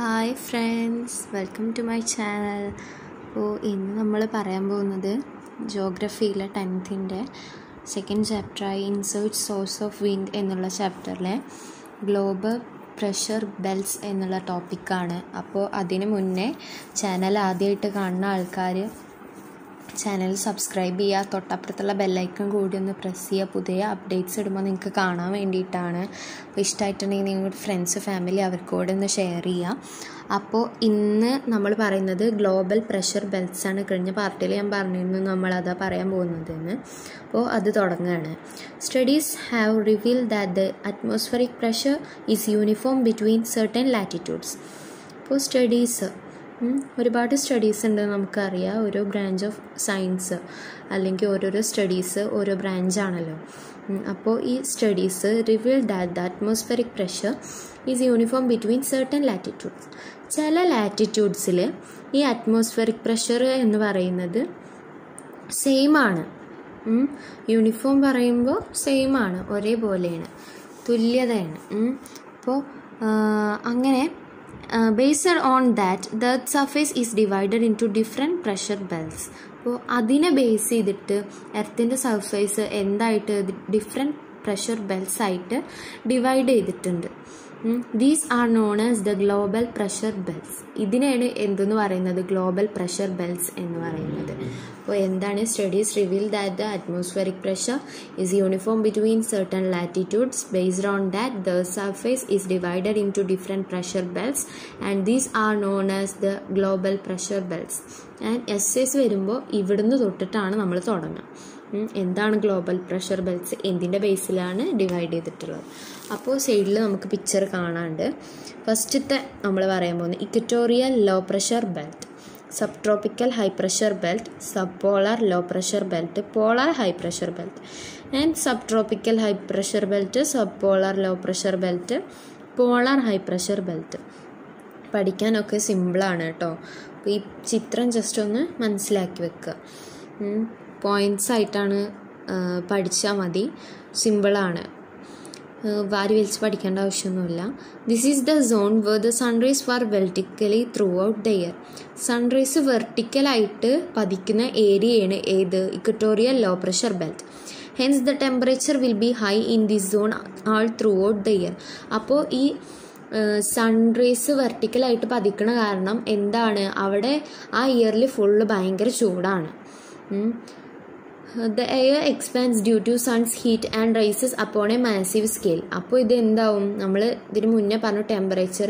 Hi friends welcome to my channel അപ്പോൾ ഇന്ന് നമ്മൾ പറയാൻ പോകുന്നത് ജോഗ്രഫിയിലെ ടെൻത്തിൻ്റെ സെക്കൻഡ് ചാപ്റ്ററായി ഇൻസേർച്ച് സോഴ്സ് ഓഫ് വിൻഡ് എന്നുള്ള ചാപ്റ്ററിലെ ഗ്ലോബൽ പ്രഷർ ബെൽസ് എന്നുള്ള ടോപ്പിക്കാണ് അപ്പോൾ അതിന് മുന്നേ ചാനൽ ആദ്യമായിട്ട് കാണുന്ന ആൾക്കാർ ചാനൽ സബ്സ്ക്രൈബ് ചെയ്യുക തൊട്ടപ്പുറത്തുള്ള ബെല്ലൈക്കൺ കൂടി ഒന്ന് പ്രസ് ചെയ്യുക പുതിയ അപ്ഡേറ്റ്സ് ഇടുമ്പോൾ നിങ്ങൾക്ക് കാണാൻ വേണ്ടിയിട്ടാണ് അപ്പോൾ ഇഷ്ടമായിട്ടുണ്ടെങ്കിൽ നിങ്ങളുടെ ഫ്രണ്ട്സ് ഫാമിലി അവർക്കൂടെ ഒന്ന് ഷെയർ ചെയ്യുക അപ്പോൾ ഇന്ന് നമ്മൾ പറയുന്നത് ഗ്ലോബൽ പ്രഷർ ബെൽറ്റ്സ് ആണ് കഴിഞ്ഞ പാർട്ടിയിൽ ഞാൻ പറഞ്ഞിരുന്നു നമ്മളതാ പറയാൻ പോകുന്നത് എന്ന് അപ്പോൾ അത് തുടങ്ങുകയാണ് studies have reveal that the atmospheric pressure is uniform between certain latitudes അപ്പോൾ സ്റ്റഡീസ് ഒരുപാട് സ്റ്റഡീസ് ഉണ്ട് നമുക്കറിയാം ഓരോ ബ്രാഞ്ച് ഓഫ് സയൻസ് അല്ലെങ്കിൽ ഓരോരോ സ്റ്റഡീസ് ഓരോ ബ്രാഞ്ചാണല്ലോ അപ്പോൾ ഈ studies reveal that the atmospheric pressure is uniform between certain latitudes ചില ലാറ്റിറ്റ്യൂഡ്സിൽ ഈ അറ്റ്മോസ്ഫറിക് പ്രഷർ എന്ന് പറയുന്നത് സെയിം ആണ് യൂണിഫോം പറയുമ്പോൾ സെയിം ആണ് ഒരേപോലെയാണ് തുല്യതയാണ് അപ്പോൾ അങ്ങനെ based on that the surface is divided into different pressure belts അപ്പോൾ അതിനെ ബേസ് ചെയ്തിട്ട് എർത്തിൻ്റെ സർഫേസ് എന്തായിട്ട് ഡിഫറെൻറ്റ് പ്രഷർ ബെൽസ് ആയിട്ട് ഡിവൈഡ് ചെയ്തിട്ടുണ്ട് these are known as the global pressure belts ഇതിനെയാണ് എന്തെന്ന് പറയുന്നത് ഗ്ലോബൽ പ്രഷർ ബെൽസ് എന്ന് പറയുന്നത് അപ്പോൾ എന്താണ് studies reveal that the atmospheric pressure is uniform between certain latitudes based on that the surface is divided into different pressure belts and these are known as the global pressure belts and എസ് എസ് വരുമ്പോൾ ഇവിടുന്ന് തൊട്ടിട്ടാണ് നമ്മൾ തുടങ്ങുക എന്താണ് global pressure belts എന്തിൻ്റെ ബേസിലാണ് divide ചെയ്തിട്ടുള്ളത് അപ്പോൾ സൈഡിൽ നമുക്ക് പിക്ചർ കാണാണ്ട് ഫസ്റ്റത്തെ നമ്മൾ പറയാൻ പോകുന്നത് equatorial law pressure belt subtropical high pressure belt subpolar low pressure belt polar high pressure belt and subtropical high pressure belt subpolar low pressure belt polar high pressure belt പഠിക്കാനൊക്കെ സിമ്പിളാണ് കേട്ടോ അപ്പോൾ ഈ ചിത്രം just ഒന്ന് മനസ്സിലാക്കി വെക്കുക points ആയിട്ടാണ് പഠിച്ചാൽ മതി സിമ്പിളാണ് വാരി വലിച്ച് പഠിക്കേണ്ട ആവശ്യമൊന്നുമില്ല this is the zone where the sun rays fall vertically throughout the year sun rays വെർട്ടിക്കലായിട്ട് പതിക്കുന്ന ഏരിയയാണ് ഏത് equatorial law pressure belt hence the temperature will be high in this zone all throughout the year അപ്പോൾ ഈ സൺറേസ് വെർട്ടിക്കലായിട്ട് പതിക്കണ കാരണം എന്താണ് അവിടെ ആ ഇയറിൽ ഫുള്ള് ഭയങ്കര ചൂടാണ് the air expands due to sun's heat and rises upon a massive scale അപ്പോൾ ഇത് എന്താവും നമ്മൾ ഇതിന് മുന്നേ പറഞ്ഞ ടെമ്പറേച്ചർ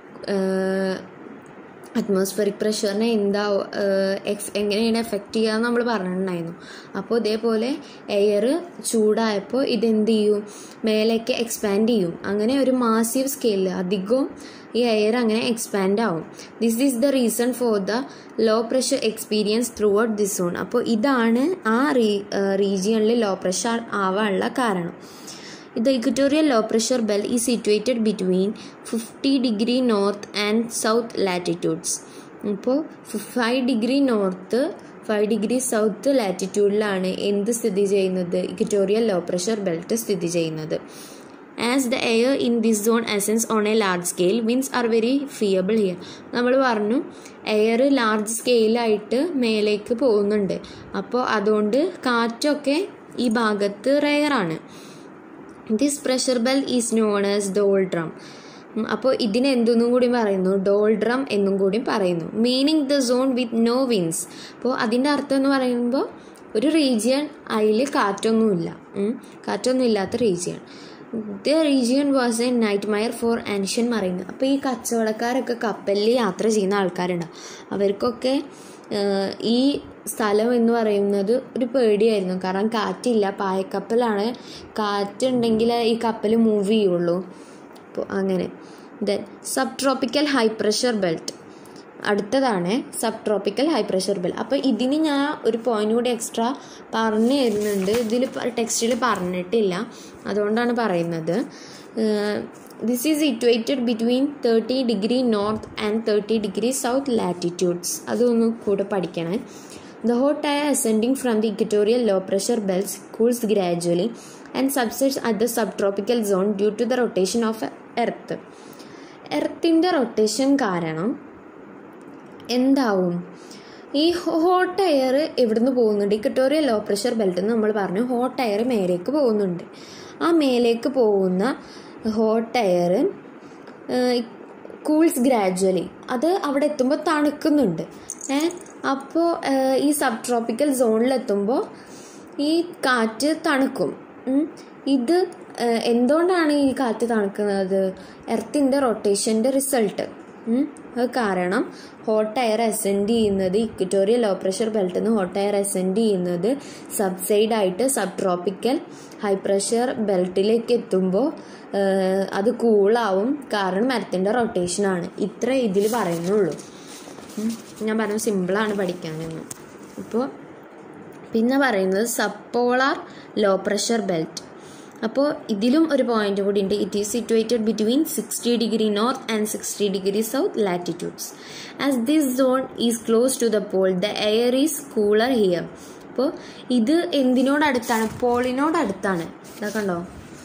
അറ്റ്മോസ്ഫറിക് പ്രഷറിനെ എന്താ എഫ് എങ്ങനെയാണ് എഫക്റ്റ് ചെയ്യുക നമ്മൾ പറഞ്ഞിട്ടുണ്ടായിരുന്നു അപ്പോൾ ഇതേപോലെ എയർ ചൂടായപ്പോൾ ഇതെന്ത് ചെയ്യും മേലേക്ക് എക്സ്പാൻഡ് ചെയ്യും അങ്ങനെ ഒരു മാസീവ് സ്കെയിലിൽ അധികവും ഈ എയർ അങ്ങനെ എക്സ്പാൻഡ് ആവും this is the reason for the low pressure experience throughout this zone അപ്പോൾ ഇതാണ് ആ റീ റീജിയണിൽ ലോ പ്രഷർ ആവാനുള്ള കാരണം The equatorial low pressure belt is situated between 50 degree north and south latitudes. ഇപ്പോൾ five degree north five degree south ലാറ്റിറ്റ്യൂഡിലാണ് എന്ത് സ്ഥിതി ചെയ്യുന്നത് ഇക്വറ്റോറിയൽ ലോ പ്രഷർ ബെൽറ്റ് സ്ഥിതി ചെയ്യുന്നത് as the air in this zone ascends on a large scale winds are very feeble here നമ്മൾ പറഞ്ഞു air large സ്കെയിലായിട്ട് മേലേക്ക് പോകുന്നുണ്ട് അപ്പോൾ അതുകൊണ്ട് കാറ്റൊക്കെ ഈ ഭാഗത്ത് റെയറാണ് this pressure belt is known as doldrums അപ്പോൾ ഇതിന് എന്തെന്നും കൂടി പറയുന്നു ഡോൾ ഡ്രം എന്നും കൂടി പറയുന്നു meaning the zone with no winds അപ്പോൾ അതിൻ്റെ അർത്ഥം എന്ന് പറയുമ്പോൾ ഒരു റീജിയൻ അതിൽ കാറ്റൊന്നുമില്ല കാറ്റൊന്നും ഇല്ലാത്ത region the region was a nightmare for ancient mariners അപ്പോൾ ഈ കച്ചവടക്കാരൊക്കെ കപ്പലിൽ യാത്ര ചെയ്യുന്ന ആൾക്കാരുണ്ടാവും അവർക്കൊക്കെ ഈ സ്ഥലം എന്ന് പറയുന്നത് ഒരു പേടിയായിരുന്നു കാരണം കാറ്റില്ല പായക്കപ്പലാണ് കാറ്റുണ്ടെങ്കിൽ ഈ കപ്പൽ മൂവ് ചെയ്യുള്ളൂ അപ്പോൾ അങ്ങനെ then subtropical high pressure belt അടുത്തതാണ് subtropical high pressure belt അപ്പോൾ ഇതിന് ഞാൻ ഒരു പോയിന്റ് കൂടി എക്സ്ട്രാ പറഞ്ഞു തരുന്നുണ്ട് ഇതിൽ ടെക്സ്റ്റിൽ പറഞ്ഞിട്ടില്ല അതുകൊണ്ടാണ് പറയുന്നത് this is situated between thirty degree north and thirty degree south latitudes അതൊന്ന് കൂടെ പഠിക്കണേ The hot air ascending from the equatorial low pressure belts cools gradually and subsides at the subtropical zone due to the rotation of Earth. എർത്തിൻ്റെ rotation കാരണം എന്താവും ഈ hot air ഇവിടുന്ന് പോകുന്നുണ്ട് equatorial law pressure belt എന്ന് നമ്മൾ പറഞ്ഞു hot air മേലേക്ക് പോകുന്നുണ്ട് ആ മേലേക്ക് പോകുന്ന ഹോട്ട് എയർ കൂൾസ് ഗ്രാജ്വലി അത് അവിടെ എത്തുമ്പോൾ തണുക്കുന്നുണ്ട് ഏ അപ്പോൾ ഈ സബ് ട്രോപ്പിക്കൽ സോണിലെത്തുമ്പോൾ ഈ കാറ്റ് തണുക്കും ഉം. ഇത് ഏഹ്, എന്തുകൊണ്ടാണ് ഈ കാറ്റ് തണുക്കുന്നത് എർത്തിൻ്റെ റൊട്ടേഷൻ്റെ റിസൾട്ട് അത് കാരണം ഹോട്ട് എയർ അസെൻഡ് ചെയ്യുന്നത് ഇക്വറ്റോറിയൽ ലോ പ്രഷർ ബെൽറ്റിൽ നിന്ന് ഹോട്ട് എയർ അസെൻഡ് ചെയ്യുന്നത് സബ്സൈഡ് ആയിട്ട് സബ് ട്രോപ്പിക്കൽ ഹൈ പ്രഷർ ബെൽറ്റിലേക്ക് എത്തുമ്പോൾ അത് കൂളാവും കാരണം എർത്തിൻ്റെ റൊട്ടേഷനാണ് ഇത്ര ഇതിൽ പറയുന്നുള്ളൂ ഉം. ഞാൻ പറഞ്ഞു സിമ്പിളാണ് പഠിക്കാനെന്ന് അപ്പോൾ പിന്നെ പറയുന്നത് സപ്പോളാർ ലോ പ്രഷർ ബെൽറ്റ് അപ്പോൾ ഇതിലും ഒരു പോയിന്റ് കൂടി ഉണ്ട് it is situated between sixty degree north and sixty degree south latitudes as this zone is close to the pole the air is cooler here അപ്പോൾ ഇത് എന്തിനോടടുത്താണ് പോളിനോടടുത്താണ് ഇതാ കണ്ടോ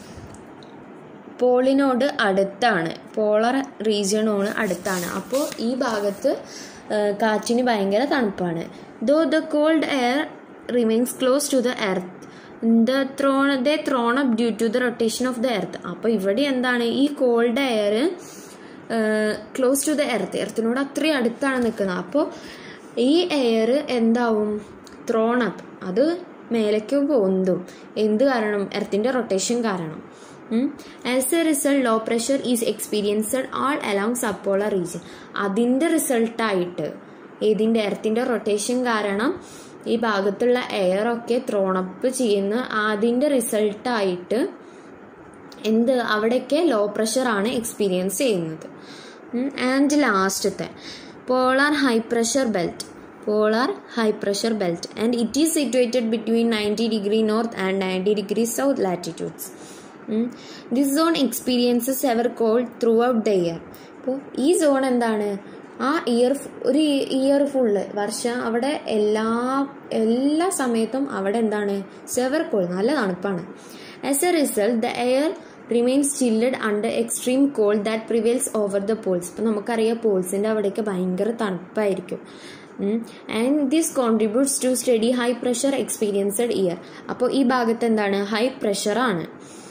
പോളിനോട് അടുത്താണ് പോളർ റീജിയണോട് അടുത്താണ് അപ്പോൾ ഈ ഭാഗത്ത് ആ, കാറ്റിന് ഭയങ്കര തണുപ്പാണ് though the cold air remains close to the earth the thrown the thrown up due to the rotation of the earth അപ്പോൾ ഇവിടെ എന്താണ് ഈ cold air close to the earth എർത്തിനോട് അത്രയും അടുത്താണ് നിൽക്കുന്നത് അപ്പോൾ ഈ എയർ എന്താവും ത്രോൺ അപ്പ് അത് മേലേക്ക് പൊന്തും എന്ത് കാരണം എർത്തിൻ്റെ റൊട്ടേഷൻ കാരണം as a result low pressure is experienced all along subpolar region അതിൻ്റെ റിസൾട്ടായിട്ട് ഏതിൻ്റെ എർത്തിൻ്റെ റൊട്ടേഷൻ കാരണം ഈ ഭാഗത്തുള്ള എയർ ഒക്കെ ത്രോണപ്പ് ചെയ്യുന്ന അതിൻ്റെ റിസൾട്ടായിട്ട് എന്ത് അവിടെയൊക്കെ ലോ പ്രഷറാണ് എക്സ്പീരിയൻസ് ചെയ്യുന്നത് ആൻഡ് ലാസ്റ്റത്തെ polar high pressure belt polar high pressure belt and it is situated between ninety degree north and ninety degree south latitudes this zone experiences ever cold throughout the year അപ്പോൾ ഈ zone എന്താണ് ആ year ഒരു year full വർഷം അവിടെ എല്ലാ എല്ലാ സമയത്തും അവിടെ എന്താണ് സെവർ കോൾഡ് നല്ല തണുപ്പാണ് as a result the air remains chilled under extreme cold that prevails over the poles ഇപ്പം നമുക്കറിയാം പോൾസിൻ്റെ അവിടേക്ക് ഭയങ്കര തണുപ്പായിരിക്കും and this contributes to steady high pressure experienced year അപ്പോൾ ഈ ഭാഗത്ത് എന്താണ് ഹൈ പ്രഷറാണ്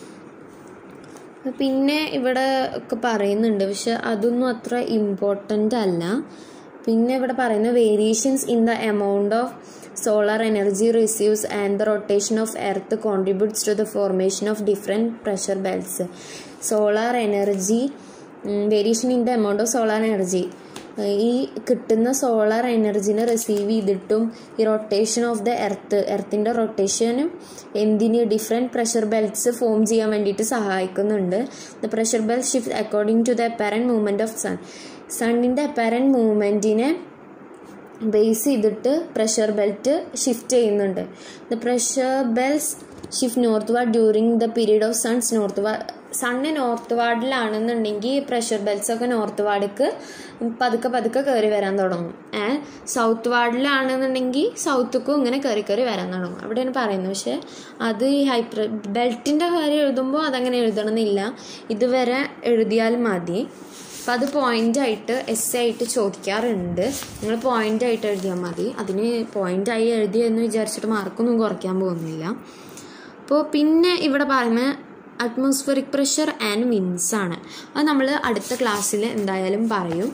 പിന്നെ ഇവിടെ ഒക്കെ പറയുന്നുണ്ട് പക്ഷെ അതൊന്നും അത്ര ഇമ്പോർട്ടൻ്റ് അല്ല പിന്നെ ഇവിടെ പറയുന്ന variations in the amount of solar energy receives and the rotation of earth contributes to the formation of different pressure belts solar energy variation in the amount of solar energy ഈ കിട്ടുന്ന solar എനർജിനെ receive ചെയ്തിട്ടും ഈ rotation of the earth എർത്തിൻ്റെ റൊട്ടേഷനും എന്തിന് different pressure belts form ചെയ്യാൻ വേണ്ടിയിട്ട് സഹായിക്കുന്നുണ്ട് the pressure belt shift according to the apparent movement of sun സണ്ണിൻ്റെ അപ്പാരൻറ്റ് മൂവ്മെൻറ്റിനെ ബേസ് ചെയ്തിട്ട് പ്രഷർ ബെൽറ്റ് ഷിഫ്റ്റ് ചെയ്യുന്നുണ്ട് the pressure belts shift northward during the period of sun's northward sun നോർത്ത് വാർഡിലാണെന്നുണ്ടെങ്കിൽ pressure belts ഒക്കെ നോർത്ത് വാർഡിക്ക് പതുക്കെ പതുക്കെ കയറി വരാൻ തുടങ്ങും ഏ സൗത്ത് വാർഡിലാണെന്നുണ്ടെങ്കിൽ സൗത്തുക്കും ഇങ്ങനെ കയറി കയറി വരാൻ തുടങ്ങും അവിടെയാണ് പറയുന്നത് പക്ഷേ അത് ഈ ഹൈപ്ര ബെൽറ്റിൻ്റെ കാര്യം എഴുതുമ്പോൾ അതങ്ങനെ എഴുതണമെന്നില്ല ഇതുവരെ എഴുതിയാൽ മതി അപ്പം അത് പോയിൻ്റായിട്ട് എസ് ആയിട്ട് ചോദിക്കാറുണ്ട് നിങ്ങൾ പോയിൻ്റായിട്ട് എഴുതിയാൽ മതി അതിന് പോയിൻ്റായി എഴുതി എന്ന് വിചാരിച്ചിട്ട് മാർക്കൊന്നും കുറയ്ക്കാൻ പോകുന്നില്ല അപ്പോൾ പിന്നെ ഇവിടെ പറയുന്ന അറ്റ്മോസ്ഫിയറിക് പ്രഷർ ആൻഡ് വിൻസ് ആണ് അത് നമ്മൾ അടുത്ത ക്ലാസ്സിൽ എന്തായാലും പറയും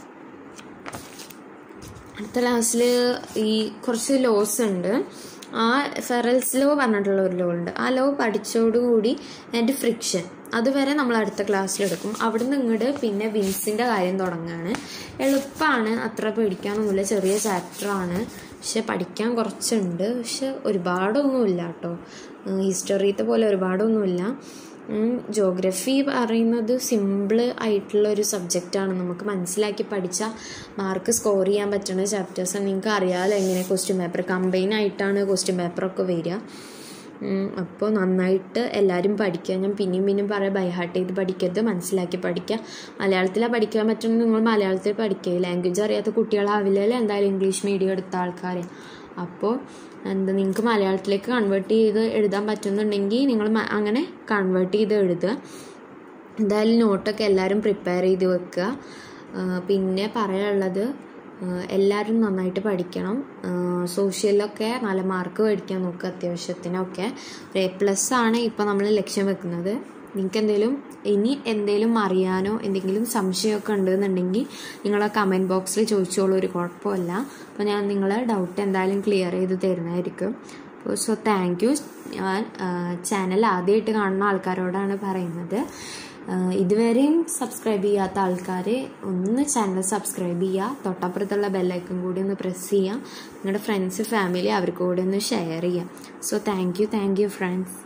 അടുത്ത ക്ലാസ്സിൽ ഈ കുറച്ച് ലോസ് ഉണ്ട് ആ ഫെറൽസ് ലോ പറഞ്ഞിട്ടുള്ള ഒരു ലോ ഉണ്ട് ആ ലോ പഠിച്ചോടുകൂടി അതിൻ്റെ ഫ്രിക്ഷൻ അതുവരെ നമ്മൾ അടുത്ത ക്ലാസ്സിലെടുക്കും അവിടുന്ന് ഇങ്ങോട്ട് പിന്നെ വിൻസിൻ്റെ കാര്യം തുടങ്ങുകയാണ് എളുപ്പമാണ് അത്ര പേടിക്കാനൊന്നുമില്ല ചെറിയ ചാപ്റ്ററാണ് പക്ഷെ പഠിക്കാൻ കുറച്ചുണ്ട് പക്ഷെ ഒരുപാടൊന്നുമില്ല കേട്ടോ ഹിസ്റ്ററിയത്തെ പോലെ ഒരുപാടൊന്നുമില്ല ജോഗ്രഫി പറയുന്നത് സിമ്പിൾ ആയിട്ടുള്ള ഒരു സബ്ജക്റ്റാണ് നമുക്ക് മനസ്സിലാക്കി പഠിച്ചാൽ മാർക്ക് സ്കോർ ചെയ്യാൻ പറ്റുന്ന ചാപ്റ്റേഴ്സാണ് നിങ്ങൾക്ക് അറിയാമല്ലോ എങ്ങനെ ക്വസ്റ്റ്യൻ പേപ്പർ കമ്പൈൻ ആയിട്ടാണ് ക്വസ്റ്റ്യൻ പേപ്പറൊക്കെ വരിക അപ്പോൾ നന്നായിട്ട് എല്ലാവരും പഠിക്കുക ഞാൻ പിന്നെയും പിന്നെയും പറയാം ബൈഹാർട്ട് ചെയ്ത് പഠിക്കരുത് മനസ്സിലാക്കി പഠിക്കുക മലയാളത്തിലാണ് പഠിക്കാൻ പറ്റുന്നത് നിങ്ങൾ മലയാളത്തിൽ പഠിക്കുക ലാംഗ്വേജ് അറിയാത്ത കുട്ടികളാവില്ലല്ലോ എന്തായാലും ഇംഗ്ലീഷ് മീഡിയം എടുത്ത ആൾക്കാർ അപ്പോൾ എന്താ നിങ്ങൾക്ക് മലയാളത്തിലേക്ക് കൺവേർട്ട് ചെയ്ത് എഴുതാൻ പറ്റുന്നുണ്ടെങ്കിൽ നിങ്ങൾ അങ്ങനെ കൺവേർട്ട് ചെയ്ത് എഴുതുക എന്തായാലും നോട്ടൊക്കെ എല്ലാവരും പ്രിപ്പയർ ചെയ്ത് വെക്കുക പിന്നെ പറയാനുള്ളത് എല്ലാവരും നന്നായിട്ട് പഠിക്കണം സോഷ്യലൊക്കെ നല്ല മാർക്ക് മേടിക്കാൻ നോക്കുക അത്യാവശ്യത്തിനൊക്കെ ഒരു എ പ്ലസ് ആണ് ഇപ്പോൾ നമ്മൾ ലക്ഷ്യം വെക്കുന്നത് നിങ്ങൾക്ക് എന്തെങ്കിലും ഇനി എന്തെങ്കിലും അറിയാനോ എന്തെങ്കിലും സംശയമൊക്കെ ഉണ്ടെന്നുണ്ടെങ്കിൽ നിങ്ങളെ കമൻറ്റ് ബോക്സിൽ ചോദിച്ചോളൂ ഒരു കുഴപ്പമില്ല അപ്പോൾ ഞാൻ നിങ്ങളെ ഡൗട്ട് എന്തായാലും ക്ലിയർ ചെയ്ത് തരുന്നതായിരിക്കും അപ്പോൾ സോ താങ്ക് യു ഞാൻ ചാനൽ ആദ്യമായിട്ട് കാണുന്ന ആൾക്കാരോടാണ് പറയുന്നത് ഇതുവരെയും സബ്സ്ക്രൈബ് ചെയ്യാത്ത ആൾക്കാർ ഒന്ന് ചാനൽ സബ്സ്ക്രൈബ് ചെയ്യുക തൊട്ടപ്പുറത്തുള്ള ബെല്ലൈക്കൺ കൂടി ഒന്ന് പ്രസ് ചെയ്യുക നിങ്ങളുടെ ഫ്രണ്ട്സ് ഫാമിലി അവർക്ക് കൂടി ഒന്ന് ഷെയർ ചെയ്യുക so thank you thank you friends